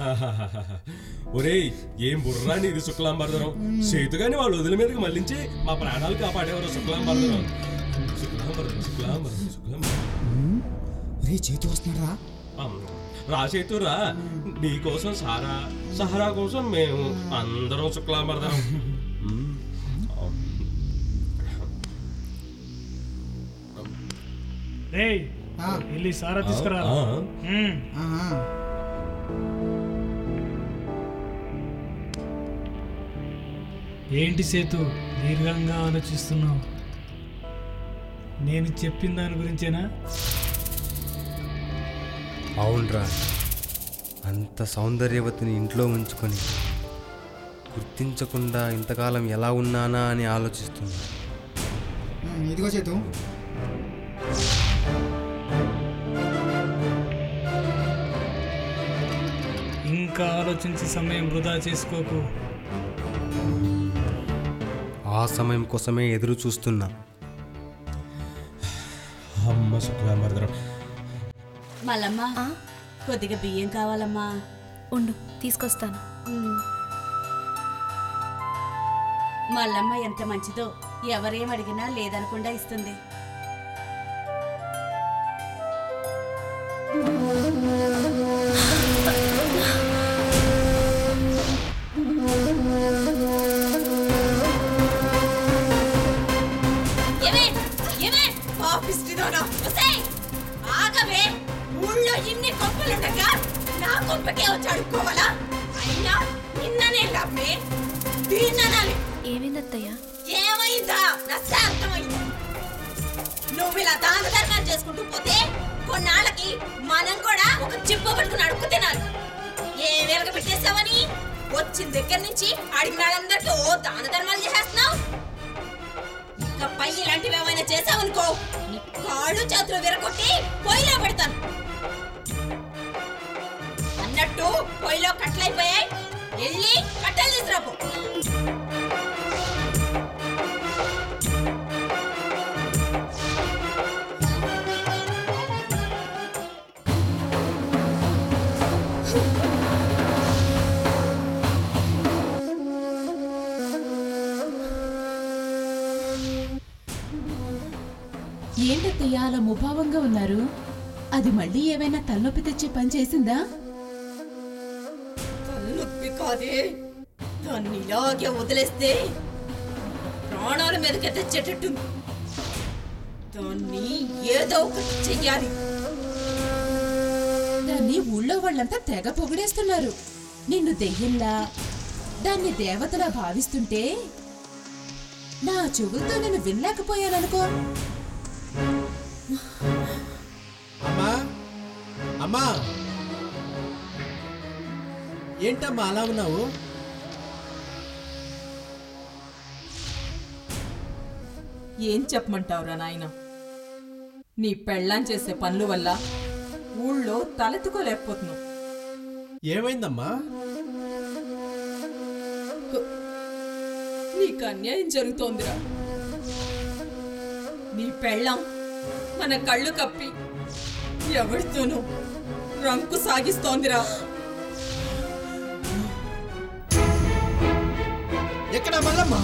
ఒరేయ్ ఏం బుర్రా నీది శుక్లాంబరదరం సేతుగాని వాళ్ళు వదిలి మీదకి మళ్ళించి మా ప్రాణాలు కాపాడేవారు శుక్లాంబరదరం శుక్లాంబరదరం శుక్లాంబరదరం శుక్లాంబరదరం రే చేతి వస్తున్నారా అమ్, రా సేతురా నీ కోసం సారా సహరా కోసం మేము అందరం శుక్లాంబరదరం ఉమ్. రేయ్ ఆ. వెళ్ళి సారా తీసుకురా ఆ, మ్మ్. ఆహా. ఏంటి సేతు దీర్ఘంగా ఆలోచిస్తున్నావు నేను చెప్పిన దాని గురించేనా అవునరా అంత సౌందర్యవతిని ఇంట్లో ఉంచుకొని గుర్తించకుండా ఇంతకాలం ఎలా ఉన్నానా అని ఆలోచిస్తున్నా ఉమ్, ఇదిగో చేతు ఇంకా ఆలోచించి సమయం వృధా చేసుకోకు ఆ సమయం కోసమే ఎదురు చూస్తున్నా అమ్మ శుక్లాంబరదరం మల్లమ్మ కొద్దిగా బియ్యం కావాలమ్మా ఉండు తీసుకొస్తాను ఉమ్. మల్లమ్మ ఎంత మంచిదో ఎవరేం అడిగినా లేదనకుండా ఇస్తుంది ఏమే? ఏమే? పాపిష్టిదానా? ఒసేయ్! ఆగవే! ఊళ్ళో ఇన్ని కొంపలుండగా నా కొంపకే వచ్చి అడుక్కోవాలా? అయినా నిన్ననే లవ్వే. దీన్ననాలి. ఏమైందత్తయ్య ఏమైందా నా శాంతమైంది నువ్వు ఇలా దాన ధర్మాలు చేసుకుంటూ పోతే కొన్నాళ్ళకి మనం కూడా ఒక చిప్ప పట్టుకుని అడుక్కు తినాలి ఏ వెలగ పెట్టేసావని వచ్చిన దగ్గర నుంచి అడిగిన వాళ్ళందరికీ ఓ దాన ధర్మాలు చేసేస్తున్నావు ఇంకా పై ఇలాంటివి ఏమైనా చేసావనుకో నీ కాళ్ళు చేతులు విరగొట్టి పొయ్యిలో పెడతాను అన్నట్టు పొయ్యిలో కట్లయిపోయాయి వెళ్ళి కట్టెలు తీసుకురాపో ఏంటత్తయ్య అలా ముభావంగా ఉన్నారు అది మళ్ళీ ఏమైనా తలనొప్పి తెచ్చే పని చేసిందా తలనొప్పి కాదే దాన్ని ఇలాగే వదిలేస్తే ప్రాణాల మీదకి తెచ్చేటట్టు దాన్ని ఏదో ఒకటి చెయ్యాలి దాన్ని ఊళ్ళో వాళ్ళంతా తెగ పొగిడేస్తున్నారు నిన్ను దెయ్యంలా దాన్ని దేవతలా భావిస్తుంటే నా చెవులతో నేను వినలేకపోయాననుకో అమ్మా అమ్మా ఏంటమ్మా అలా ఉన్నావు ఏం చెప్పమంటావురా నాయన నీ పెళ్ళాం చేసే పనుల వల్ల ఊళ్ళో తలెత్తుకోలేకపోతున్నావు ఏమైందమ్మా నీకు అన్యాయం జరుగుతోందిరా నీ పెళ్ళాం మన కళ్ళు కప్పి ఎవరితోనూ రంకు సాగిస్తోందిరా ఎక్కడ మల్లమ్మా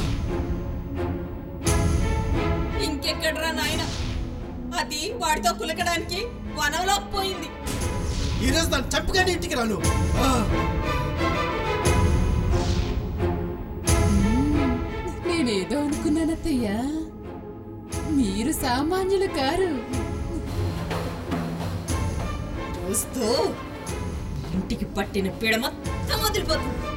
ఇంకెక్కడరా నాయన అది వాడితో కులకడానికి వనంలోకి పోయింది ఈరోజు దాన్ని చంపుగానే ఇంటికి రాను ఆ, నేనేదో అనుకున్నానత్తయ్య మీరు సామాన్యులు కారు చూస్తూ ఇంటికి పట్టిన పీడ మొత్తం వదిలిపోతుంది